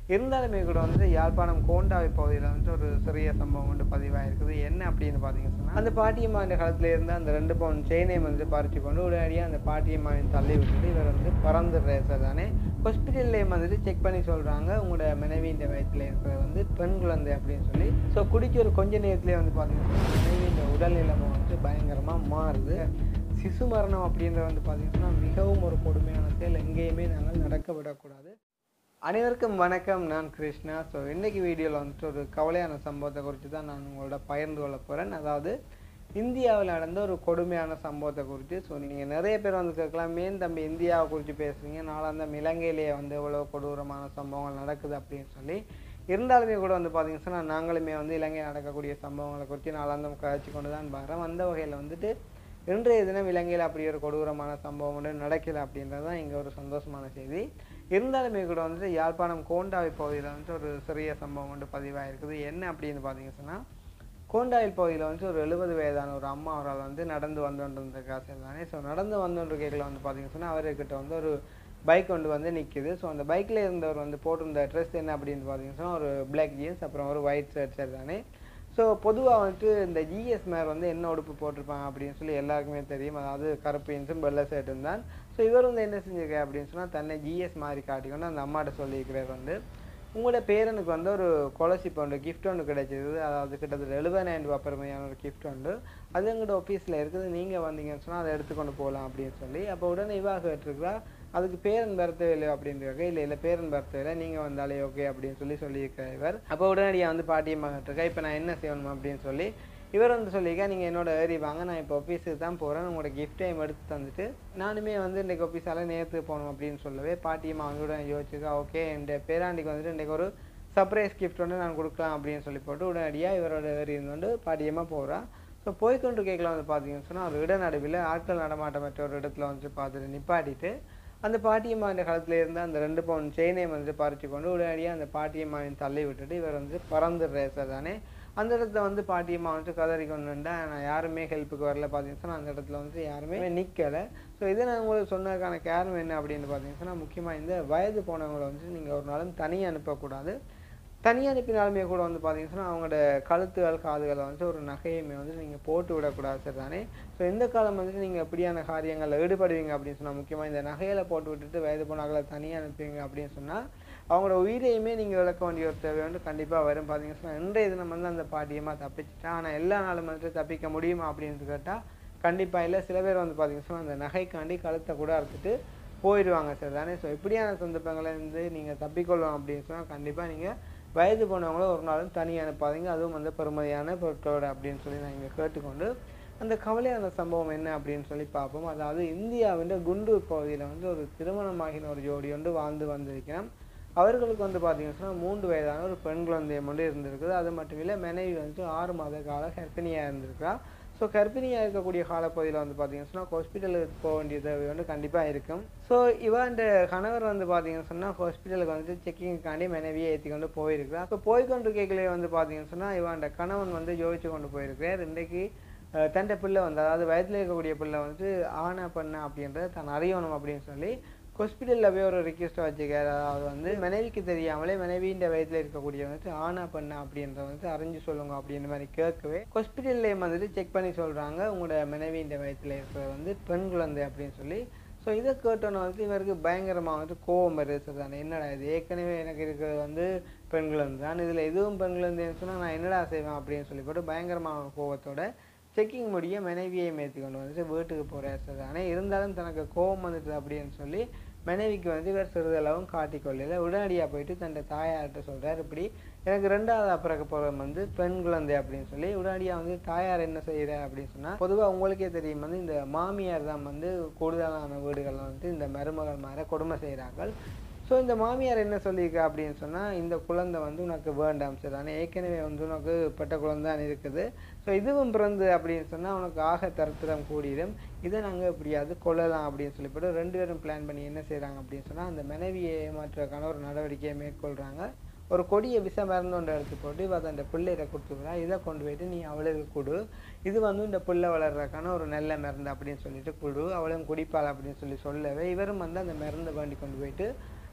இருந்தாலுமே கூட வந்துட்டு யாழ்ப்பாணம் கோண்டாவை பகுதியில் வந்துட்டு ஒரு சிறிய சம்பவம் வந்து பதிவாயிருக்குது என்ன அப்படின்னு பார்த்தீங்கன்னு சொன்னால் அந்த பாட்டியம்மாவின் காலத்தில் இருந்த அந்த ரெண்டு பவுன் செயினை வந்துட்டு பறித்து கொண்டு உடனடியாக அந்த பாட்டியம்மாவின் தள்ளி விட்டுட்டு இவர் வந்து பறந்துடுறாரு சார் தானே ஹாஸ்பிட்டல்லையும் வந்துட்டு செக் பண்ணி சொல்கிறாங்க உங்களோட மனைவியின் வயத்தில் இருக்கிறது வந்து பெண் குழந்தை அப்படின்னு சொல்லி ஸோ குடிக்க ஒரு கொஞ்ச நேரத்துலேயே வந்து பார்த்தீங்கன்னா மனைவியின் உடல் நிலைமை வந்து பயங்கரமாக மாறுது சிசு மரணம் அப்படின்றது வந்து பார்த்தீங்கன்னா மிகவும் ஒரு கொடுமையான செயல் எங்கேயுமே நாங்கள் நடக்க விடக்கூடாது அனைவருக்கும் வணக்கம் நான் கிருஷ்ணா ஸோ இன்னைக்கு வீடியோவில் வந்துட்டு ஒரு கவலையான சம்பவத்தை குறித்து தான் நான் உங்களோட பகிர்ந்து கொள்ள போகிறேன் அதாவது இந்தியாவில் நடந்த ஒரு கொடுமையான சம்பவத்தை குறித்து ஸோ நீங்கள் நிறைய பேர் வந்து கேட்கலாம் ஏன் தம்பி இந்தியாவை குறித்து பேசுகிறீங்க நாளாந்தம் இலங்கையிலேயே வந்து எவ்வளோ கொடூரமான சம்பவங்கள் நடக்குது அப்படின்னு சொல்லி இருந்தாலுமே கூட வந்து பார்த்தீங்கன்னா சொன்னா நாங்களுமே வந்து இலங்கையில் நடக்கக்கூடிய சம்பவங்களை குறித்து நாளாந்தம் கழிச்சு கொண்டு தான் பாக்கிறோம் அந்த வகையில் வந்துட்டு இன்றைய தினம் இலங்கையில் அப்படி ஒரு கொடூரமான சம்பவம் ஒன்று நடக்கல அப்படின்றது தான் இங்கே ஒரு சந்தோஷமான செய்தி இருந்தாலுமே கூட வந்துட்டு யாழ்ப்பாணம் கோண்டாவை பகுதியில் வந்துட்டு ஒரு சிறிய சம்பவம் வந்து பதிவாயிருக்குது என்ன அப்படின்னு பார்த்தீங்கன்னு சொன்னால் கோண்டாயில் பகுதியில் வந்துட்டு ஒரு எழுபது வயதான ஒரு அம்மா அவரால் வந்து நடந்து வந்துட்டு காசு தானே ஸோ நடந்து வந்துட்டு கேட்கல வந்து பார்த்தீங்கன்னு சொன்னால் அவர்கிட்ட வந்து ஒரு பைக் கொண்டு வந்து நிற்கிது ஸோ அந்த பைக்கில் இருந்தவர் வந்து போட்டிருந்த ட்ரெஸ் என்ன அப்படின்னு பார்த்தீங்கன்னு சொன்னால் ஒரு பிளாக் ஜீன்ஸ் அப்புறம் ஒரு ஒயிட் ஷர்ட் சரி தானே ஸோ பொதுவாக வந்துட்டு இந்த ஜிஎஸ் மேர் வந்து என்ன உடுப்பு போட்டிருப்பாங்க அப்படின்னு சொல்லி எல்லாருக்குமே தெரியும் அதாவது கருப்பு ஜீன்ஸும் வெள்ளை ஷர்ட்டும் தான் ஸோ இவர் வந்து என்ன செஞ்சிருக்காரு அப்படின்னு சொன்னால் தன்னை ஜிஎஸ் மாதிரி காட்டிக்கொண்டு அந்த அம்மாட்ட சொல்லியிருக்கிறார் வந்து உங்களோட பேரனுக்கு வந்து ஒரு ஸ்காலர்ஷிப் ஒன்று கிஃப்ட் ஒன்று கிடைச்சிது அதாவது கிட்டத்தட்ட எழுபதாயிரம் ரூபாய் பெருமையான ஒரு கிஃப்ட் உண்டு அது எங்கள்கிட்ட ஆஃபீஸில் இருக்குது நீங்கள் வந்தீங்கன்னு சொன்னால் அதை எடுத்துக்கொண்டு போகலாம் அப்படின்னு சொல்லி அப்போ உடனே இவாக கேட்டிருக்கிறா அதுக்கு பேரன் பர்த்தவே இல்லை அப்படின்றாங்க இல்லை இல்லை பேரன் பர்த்தவே இல்லை நீங்கள் வந்தாலே ஓகே அப்படின்னு சொல்லி சொல்லியிருக்கார் இவர் அப்போ உடனடியாக வந்து பாட்டியம்மா கேட்டிருக்கா இப்போ நான் என்ன செய்யணும் அப்படின்னு சொல்லி இவர் வந்து சொல்லியிருக்கா நீங்கள் என்னோட ஏறி வாங்க நான் இப்போ ஆஃபீஸுக்கு தான் போகிறேன் உங்களோட கிஃப்ட் டைம் எடுத்து தந்துட்டு நானுமே வந்து இன்றைக்கு ஆஃபீஸால் நேற்று போகணும் அப்படின்னு சொல்லவே பாட்டியம்மா அவங்களோட யோசிச்சுக்கா ஓகே என் பேராண்டிக்கு வந்துட்டு இன்றைக்கு ஒரு சர்ப்ரைஸ் கிஃப்ட் வந்து நான் கொடுக்கலாம் அப்படின்னு சொல்லி போட்டு உடனடியாக இவரோட ஏறி இருந்து வந்து பாட்டியம்மா போகிறா ஸோ போய்க்கொண்டு கேட்கலாம் வந்து பார்த்தீங்கன்னு சொன்னால் ஒரு இடநடுவில் ஆட்கள் நடமாட்டமற்ற ஒரு இடத்துல வந்துட்டு பார்த்துட்டு நிப்பாட்டிட்டு அந்த பாட்டியம்மா இந்த காலத்தில் இருந்த அந்த ரெண்டு பவுன் செயினையும் வந்துட்டு பறித்து கொண்டு உடனடியாக அந்த பாட்டியம்மாவின் தள்ளி விட்டுட்டு இவர் வந்து பறந்துடுறாரு சார் தானே அந்த இடத்துல வந்து பாட்டியம்மா வந்துட்டு கதறி கொண்டு வந்தா நான் யாருமே ஹெல்ப்புக்கு வரல பார்த்தீங்கன்னு சொன்னால் அந்த இடத்துல வந்து யாருமே நிற்கலை ஸோ இதை நான் உங்களுக்கு சொன்னதுக்கான காரணம் என்ன அப்படின்னு பார்த்தீங்கன்னு சொன்னால் முக்கியமாக இந்த வயது போனவங்களை வந்து நீங்கள் ஒரு நாளும் தனியாக அனுப்பக்கூடாது தனியாக அனுப்பினாலுமே கூட வந்து பார்த்தீங்கன்னு சொன்னால் அவங்களோட கழுத்துகள் காதுகளை வந்துட்டு ஒரு நகையுமே வந்து நீங்கள் போட்டு விடக்கூடாது சார் தானே ஸோ இந்த காலம் வந்துட்டு நீங்கள் எப்படியான காரியங்களில் ஈடுபடுவீங்க அப்படின்னு சொன்னால் முக்கியமாக இந்த நகையில போட்டு விட்டுட்டு வயது போனாக்களை தனியாக அனுப்புவீங்க அப்படின்னு சொன்னால் அவங்களோட உயிரையுமே நீங்கள் விளக்க வேண்டிய ஒரு தேவை வந்து கண்டிப்பாக வரும் பார்த்தீங்கன்னு சொன்னால் இன்றைய தினம் வந்து அந்த பாட்டியமாக தப்பிச்சிட்டா ஆனால் எல்லா நாளும் வந்துட்டு தப்பிக்க முடியுமா அப்படின்னு கேட்டால் கண்டிப்பாக இல்லை சில பேர் வந்து பார்த்தீங்கன்னு சொன்னால் அந்த நகைக்காண்டி கழுத்தை கூட அறுத்துட்டு போயிடுவாங்க சார் தானே ஸோ இப்படியான சந்தர்ப்பங்களை வந்து நீங்கள் தப்பிக்கொள்ளணும் அப்படின்னு சொன்னால் கண்டிப்பாக நீங்கள் வயது போனவங்கள ஒரு நாளும் தனியாக அனுப்பாதீங்க அதுவும் வந்து பெருமதியான பொருட்களோட அப்படின்னு சொல்லி நான் இங்கே கேட்டுக்கொண்டு அந்த கவலையான சம்பவம் என்ன அப்படின்னு சொல்லி பார்ப்போம் அதாவது இந்தியாவின் குண்டூர் பகுதியில் வந்து ஒரு திருமணமாகின ஒரு ஜோடி வந்து வாழ்ந்து வந்திருக்கிறோம் அவர்களுக்கு வந்து பார்த்தீங்கன்னா சொன்னால் மூன்று வயதான ஒரு பெண் குழந்தையம் வந்து இருந்திருக்குது அது மட்டும் இல்லை மனைவி வந்து ஆறு மாத கால கர்ப்பிணியாக இருந்திருக்கா ஸோ கர்ப்பிணியாக இருக்கக்கூடிய காலப்பகுதியில் வந்து பார்த்தீங்கன்னா சொன்னால் ஹாஸ்பிட்டலுக்கு போக வேண்டிய தேவை வந்து கண்டிப்பாக இருக்கும் ஸோ இவன் இந்த கணவர் வந்து பார்த்தீங்கன்னு சொன்னால் ஹாஸ்பிட்டலுக்கு வந்துட்டு செக்கிங்காண்டி மனைவியை ஏற்றி கொண்டு போயிருக்கிறா ஸோ போய்கொண்டு கேட்கலே வந்து பார்த்தீங்கன்னு சொன்னால் இவன் கணவன் வந்து ஜோதிச்சு கொண்டு போயிருக்கிறார் இன்றைக்கு தண்டை பிள்ளை வந்து அதாவது வயதில் இருக்கக்கூடிய பிள்ளை வந்து ஆனா பண்ண அப்படின்றத தான் அறியணும் அப்படின்னு சொல்லி ஹாஸ்பிட்டலில் போய் ஒரு ரிக்வெஸ்ட்டை வச்சுக்காரு அதாவது வந்து மனைவிக்கு தெரியாமலே மனைவியின் வயதில் இருக்கக்கூடிய வந்துட்டு ஆனா பண்ண அப்படின்றத வந்து அறிஞ்சு சொல்லுங்க அப்படின்ற மாதிரி கேட்கவே ஹாஸ்பிட்டல்லையும் வந்துட்டு செக் பண்ணி சொல்கிறாங்க உங்களோட மனைவியின் வயதில் இருக்கிறது வந்து பெண் குழந்தை அப்படின்னு சொல்லி ஸோ இதை கேட்டோன்னே வந்து இவருக்கு பயங்கரமாக வந்து கோவம் வருது தானே என்னடா இது ஏற்கனவே எனக்கு இருக்கிறது வந்து பெண் குழந்தை தான் இதில் எதுவும் பெண் குழந்தைன்னு சொன்னால் நான் என்னடா செய்வேன் அப்படின்னு சொல்லி போட்டு பயங்கரமான கோவத்தோட செக்கிங் முடிய மனைவியை மேற்றி கொண்டு வந்துட்டு வீட்டுக்கு போகிறார் சார் ஆனால் இருந்தாலும் தனக்கு கோபம் வந்துட்டு அப்படின்னு சொல்லி மனைவிக்கு வந்து இவர் சிறிதளவும் காட்டிக்கொள்ளல உடனடியாக போயிட்டு தன் தாயார்கிட்ட சொல்கிறார் இப்படி எனக்கு ரெண்டாவது பிறக்க போகிறது வந்து பெண் குழந்தை அப்படின்னு சொல்லி உடனடியாக வந்து தாயார் என்ன செய்கிற அப்படின்னு சொன்னால் பொதுவாக உங்களுக்கே தெரியும் வந்து இந்த மாமியார் தான் வந்து கூடுதலான வீடுகளில் வந்து இந்த மருமகள் மாதிரி கொடுமை செய்கிறார்கள் ஸோ இந்த மாமியார் என்ன சொல்லியிருக்கா அப்படின்னு சொன்னால் இந்த குழந்தை வந்து உனக்கு வேண்டாம் சார் ஆனால் ஏற்கனவே வந்து உனக்கு பட்ட குழந்தை தான் இருக்குது ஸோ இதுவும் பிறந்து அப்படின்னு சொன்னால் உனக்கு ஆக தரத்திரம் கூடிடும் இதை நாங்கள் எப்படியாவது கொள்ளலாம் அப்படின்னு சொல்லி போட்டு ரெண்டு பேரும் பிளான் பண்ணி என்ன செய்கிறாங்க அப்படின்னு சொன்னால் அந்த மனைவியை ஏமாற்றுறதுக்கான ஒரு நடவடிக்கையை மேற்கொள்கிறாங்க ஒரு கொடிய விஷ மருந்து ஒன்று எடுத்து போட்டு இவ அதை அந்த பிள்ளையில கொடுத்துக்கிறா இதை கொண்டு போயிட்டு நீ அவளுக்கு கொடு இது வந்து இந்த பிள்ளை வளர்றதுக்கான ஒரு நல்ல மருந்து அப்படின்னு சொல்லிட்டு கொடு அவளும் குடிப்பாள் அப்படின்னு சொல்லி சொல்லவே இவரும் வந்து அந்த மருந்தை வேண்டி கொண்டு போயிட்டு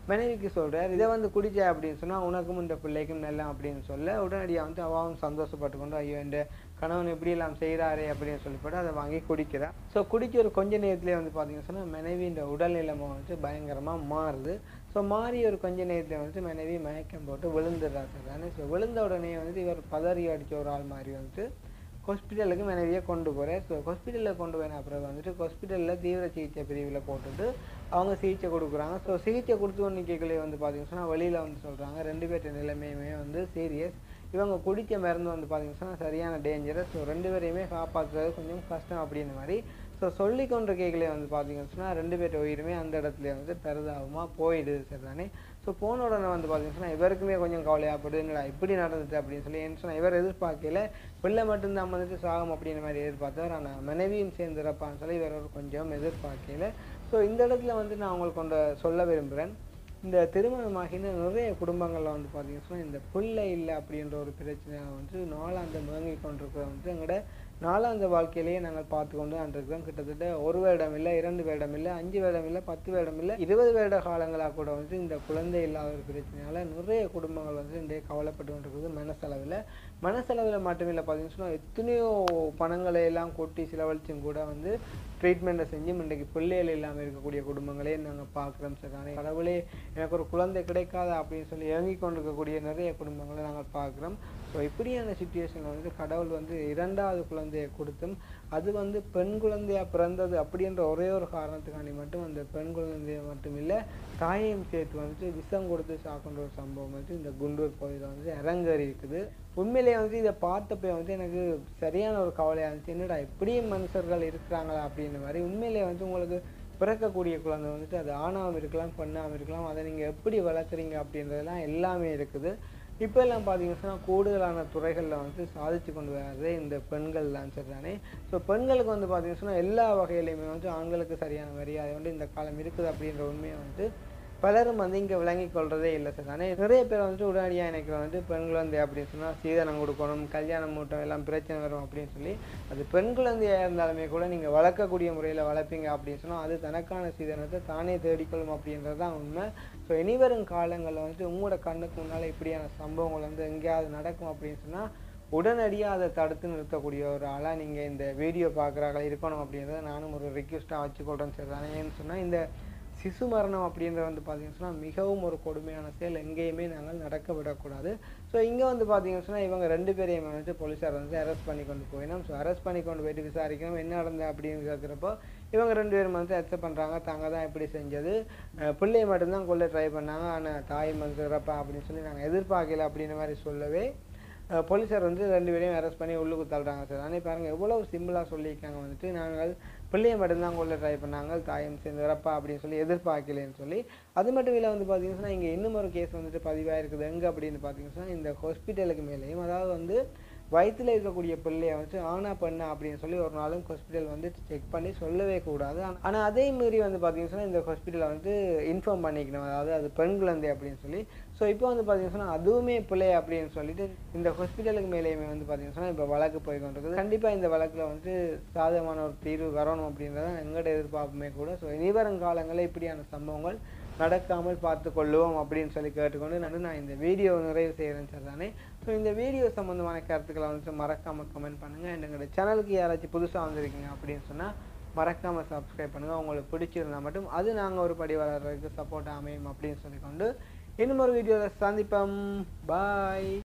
மனைவிக்கு சொல்றார் இதை வந்து குடிச்ச அப்படின்னு சொன்னா உனக்கும் இந்த பிள்ளைக்கும் நல்லா அப்படின்னு சொல்ல உடனடியாக வந்து அவாவும் சந்தோஷப்பட்டு கொண்டு ஐயோ இந்த கணவன் இப்படி எல்லாம் செய்கிறாரே அப்படின்னு சொல்லிப்பட்டு அதை வாங்கி குடிக்கிறா ஸோ குடிக்க ஒரு கொஞ்ச நேரத்திலே வந்து பார்த்தீங்கன்னு சொன்னா மனைவியின் உடல் நிலைமை வந்து பயங்கரமா மாறுது ஸோ மாறி ஒரு கொஞ்ச நேரத்தில் வந்துட்டு மனைவி மயக்கம் போட்டு விழுந்துடுறா சார் தானே ஸோ விழுந்த உடனே வந்துட்டு இவர் பதறி அடிச்ச ஒரு ஆள் மாதிரி வந்துட்டு ஹாஸ்பிட்டலுக்கு மனைவியை கொண்டு போகிறேன் ஸோ ஹாஸ்பிட்டலில் கொண்டு போயின அப்புறம் வந்துட்டு ஹாஸ்பிட்டலில் தீவிர சிகிச்சை பிரிவில் போட்டுட்டு அவங்க சிகிச்சை கொடுக்குறாங்க ஸோ சிகிச்சை கொடுத்து ஒன்று கேட்கலே வந்து பார்த்தீங்கன்னா சொன்னா வெளியில் வந்து சொல்கிறாங்க ரெண்டு பேர்ட்ட நிலைமையுமே வந்து சீரியஸ் இவங்க குடிக்க மருந்து வந்து பார்த்தீங்கன்னா சொன்னா சரியான டேஞ்சரஸ் ஸோ ரெண்டு பேரையுமே காப்பாற்றுறது கொஞ்சம் கஷ்டம் அப்படின்ற மாதிரி ஸோ சொல்லி கொண்ட கேட்கலே வந்து பார்த்தீங்கன்னு சொன்னால் ரெண்டு பேர்ட்ட உயிருமே அந்த இடத்துல வந்து பெரிதாகுமா போயிடுது சரி தானே ஸோ போன உடனே வந்து பார்த்தீங்கன்னு சொன்னா இவருக்குமே கொஞ்சம் கவலையாகப்படுது என்னடா இப்படி நடந்துச்சு அப்படின்னு சொல்லி ஏன்னு சொன்னா இவர் எதிர்பார்க்கல பிள்ளை மட்டும்தான் வந்துட்டு சாகும் அப்படின்ற மாதிரி எதிர்பார்த்தவர் ஆனால் மனைவியும் சேர்ந்து இறப்பான்னு சொல்லி இவர் ஒரு கொஞ்சம் எதிர்பார்க்கல ஸோ இந்த இடத்துல வந்து நான் உங்களுக்கு கொண்ட சொல்ல விரும்புகிறேன் இந்த திருமணமாகின நிறைய குடும்பங்கள்ல வந்து பார்த்தீங்கன்னா சொன்னா இந்த பிள்ளை இல்லை அப்படின்ற ஒரு பிரச்சனை வந்து நாளாந்த முழங்கி கொண்டிருக்கிற வந்து எங்களோட நாளாந்த வாழ்க்கையிலேயே நாங்கள் பார்த்து கொண்டு இருக்கிறோம் கிட்டத்தட்ட ஒரு வருடம் இல்லை இரண்டு வருடம் இல்லை அஞ்சு வருடம் இல்லை பத்து வருடம் இல்லை இருபது வருட காலங்களாக கூட வந்து இந்த குழந்தை இல்லாத ஒரு பிரச்சனையால நிறைய குடும்பங்கள் வந்து இன்றைய கவலைப்பட்டு கொண்டிருக்குது மனசளவில் மனசளவில் மட்டுமில்லை பார்த்தீங்கன்னா சொன்னா எத்தனையோ பணங்களை எல்லாம் கொட்டி செலவழிச்சும் கூட வந்து ட்ரீட்மெண்ட்டை செஞ்சும் இன்றைக்கு பிள்ளைகள் இல்லாமல் இருக்கக்கூடிய குடும்பங்களே நாங்கள் பார்க்குறோம் சார் கடவுளே எனக்கு ஒரு குழந்தை கிடைக்காதா அப்படின்னு சொல்லி இறங்கி கொண்டிருக்கக்கூடிய நிறைய குடும்பங்களை நாங்கள் பார்க்குறோம் ஸோ இப்படியான சுச்சுவேஷனில் வந்து கடவுள் வந்து இரண்டாவது குழந்தையை கொடுத்தும் அது வந்து பெண் குழந்தையா பிறந்தது அப்படின்ற ஒரே ஒரு காரணத்துக்காண்டி மட்டும் அந்த பெண் குழந்தைய மட்டும் இல்லை தாயையும் சேர்த்து வந்துட்டு விஷம் கொடுத்து சாக்கின்ற ஒரு சம்பவம் வந்து இந்த குண்டூர் பகுதியில் வந்து அரங்கேறி இருக்குது உண்மையிலேயே வந்து இதை பார்த்தப்ப வந்து எனக்கு சரியான ஒரு கவலையாக இருந்துச்சு என்னடா இப்படியும் மனுஷர்கள் இருக்கிறாங்களா அப்படின்ற மாதிரி உண்மையிலேயே வந்து உங்களுக்கு பிறக்கக்கூடிய குழந்தை வந்துட்டு அது ஆணாவும் இருக்கலாம் பெண்ணாவும் இருக்கலாம் அதை நீங்கள் எப்படி வளர்க்குறீங்க அப்படின்றதெல்லாம் எல்லாமே இருக்குது இப்போ எல்லாம் பார்த்தீங்கன்னா கூடுதலான துறைகளில் வந்து சாதிச்சு கொண்டு வர்றது இந்த பெண்கள் தான் சரி தானே ஸோ பெண்களுக்கு வந்து பார்த்தீங்கன்னா எல்லா வகையிலையுமே வந்து ஆண்களுக்கு சரியான மரியாதை வந்து இந்த காலம் இருக்குது அப்படின்ற உண்மையை வந்து பலரும் வந்து இங்கே விளங்கி கொள்றதே இல்லை சார் தானே நிறைய பேர் வந்துட்டு உடனடியாக எனக்கு வந்து பெண் குழந்தை அப்படின்னு சொன்னால் சீதனம் கொடுக்கணும் கல்யாணம் மூட்டம் எல்லாம் பிரச்சனை வரும் அப்படின்னு சொல்லி அது பெண் குழந்தையாக இருந்தாலுமே கூட நீங்கள் வளர்க்கக்கூடிய முறையில் வளர்ப்பீங்க அப்படின்னு சொன்னால் அது தனக்கான சீதனத்தை தானே தேடிக்கொள்ளும் அப்படின்றது தான் உண்மை ஸோ இனிவரும் காலங்களில் வந்துட்டு உங்களோட கண்ணுக்கு முன்னால் இப்படியான சம்பவங்கள் வந்து எங்கேயாவது நடக்கும் அப்படின்னு சொன்னால் உடனடியாக அதை தடுத்து நிறுத்தக்கூடிய ஒரு ஆளாக நீங்கள் இந்த வீடியோ பார்க்குறாங்களா இருக்கணும் அப்படின்றத நானும் ஒரு ரிக்வெஸ்ட்டாக வச்சுக்கொள்கிறேன் சரி தானே ஏன்னு சொன்னால் இந்த சிசு மரணம் அப்படின்றது வந்து பார்த்தீங்கன்னு சொன்னால் மிகவும் ஒரு கொடுமையான செயல் எங்கேயுமே நாங்கள் நடக்க விடக்கூடாது ஸோ இங்கே வந்து பார்த்தீங்கன்னு சொன்னால் இவங்க ரெண்டு பேரையும் வந்து போலீஸார் வந்து அரெஸ்ட் பண்ணி கொண்டு போயினோம் ஸோ அரெஸ்ட் பண்ணி கொண்டு போயிட்டு விசாரிக்கணும் என்ன நடந்தது அப்படின்னு கேட்குறப்போ இவங்க ரெண்டு பேரும் வந்து அக்செப்ட் பண்ணுறாங்க தாங்க தான் இப்படி செஞ்சது அஹ் பிள்ளையை மட்டும்தான் கொல்ல ட்ரை பண்ணாங்க ஆனால் தாய் வந்து இறப்பா அப்படின்னு சொல்லி நாங்கள் எதிர்பார்க்கல அப்படின்ற மாதிரி சொல்லவே அஹ் போலீஸார் வந்து ரெண்டு பேரையும் அரெஸ்ட் பண்ணி உள்ளுக்கு தள்ளுறாங்க சார் ஆனால் பாருங்கள் எவ்வளவு சிம்பிளாக சொல்லியிருக்காங்க வந்துட்டு நாங்கள் பிள்ளையை மட்டும்தான் கொள்ள ட்ரை பண்ணாங்க தாயம் சேர்ந்து இறப்பா அப்படின்னு சொல்லி எதிர்பார்க்கலன்னு சொல்லி அது மட்டும் இல்லை வந்து பார்த்தீங்கன்னா இங்கே இன்னும் ஒரு கேஸ் வந்துட்டு பதிவாயிருக்குது எங்கே அப்படின்னு பார்த்தீங்கன்னா இந்த ஹாஸ்பிட்டலுக்கு மேலேயும் அதாவது வந்து வயித்துல இருக்கக்கூடிய பிள்ளைய வந்து ஆனா பெண்ணா அப்படின்னு சொல்லி ஒரு நாளும் ஹாஸ்பிட்டல் வந்து செக் பண்ணி சொல்லவே கூடாது ஆனா- ஆனா அதே மீறி வந்து பார்த்தீங்கன்னா இந்த ஹாஸ்பிட்டலை வந்து இன்ஃபார்ம் பண்ணிக்கணும் அதாவது அது பெண் குழந்தை அப்படின்னு சொல்லி ஸோ இப்போ வந்து பார்த்தீங்கன்னா அதுவுமே பிள்ளை அப்படின்னு சொல்லிட்டு இந்த ஹாஸ்பிட்டலுக்கு மேலேயுமே வந்து பார்த்தீங்கன்னா இப்போ வழக்கு போய் கொண்டிருக்குது கண்டிப்பாக இந்த வழக்கில் வந்து சாதகமான ஒரு தீர்வு வரணும் அப்படின்றத எங்களோட எதிர்பார்ப்புமே கூட ஸோ இனிவரும் காலங்களில் இப்படியான சம்பவங்கள் நடக்காமல் பார்த்து கொள்ளுவோம் அப்படின்னு சொல்லி கேட்டுக்கொண்டு நான் நான் இந்த வீடியோ நிறைவு செய்கிறேன் சார் தானே ஸோ இந்த வீடியோ சம்மந்தமான கருத்துக்களை வந்துட்டு மறக்காமல் கமெண்ட் பண்ணுங்கள் and எங்களோட சேனலுக்கு யாராச்சும் புதுசாக வந்திருக்கீங்க அப்படின்னு சொன்னால் மறக்காமல் சப்ஸ்கிரைப் பண்ணுங்கள் உங்களுக்கு பிடிச்சிருந்தா மட்டும் அது நாங்கள் ஒரு படி வளர்றதுக்கு சப்போர்ட் அமையும் அப்படின்னு சொல்லிக்கொண்டு இன்னும் ஒரு வீடியோவில் சந்திப்போம் பாய்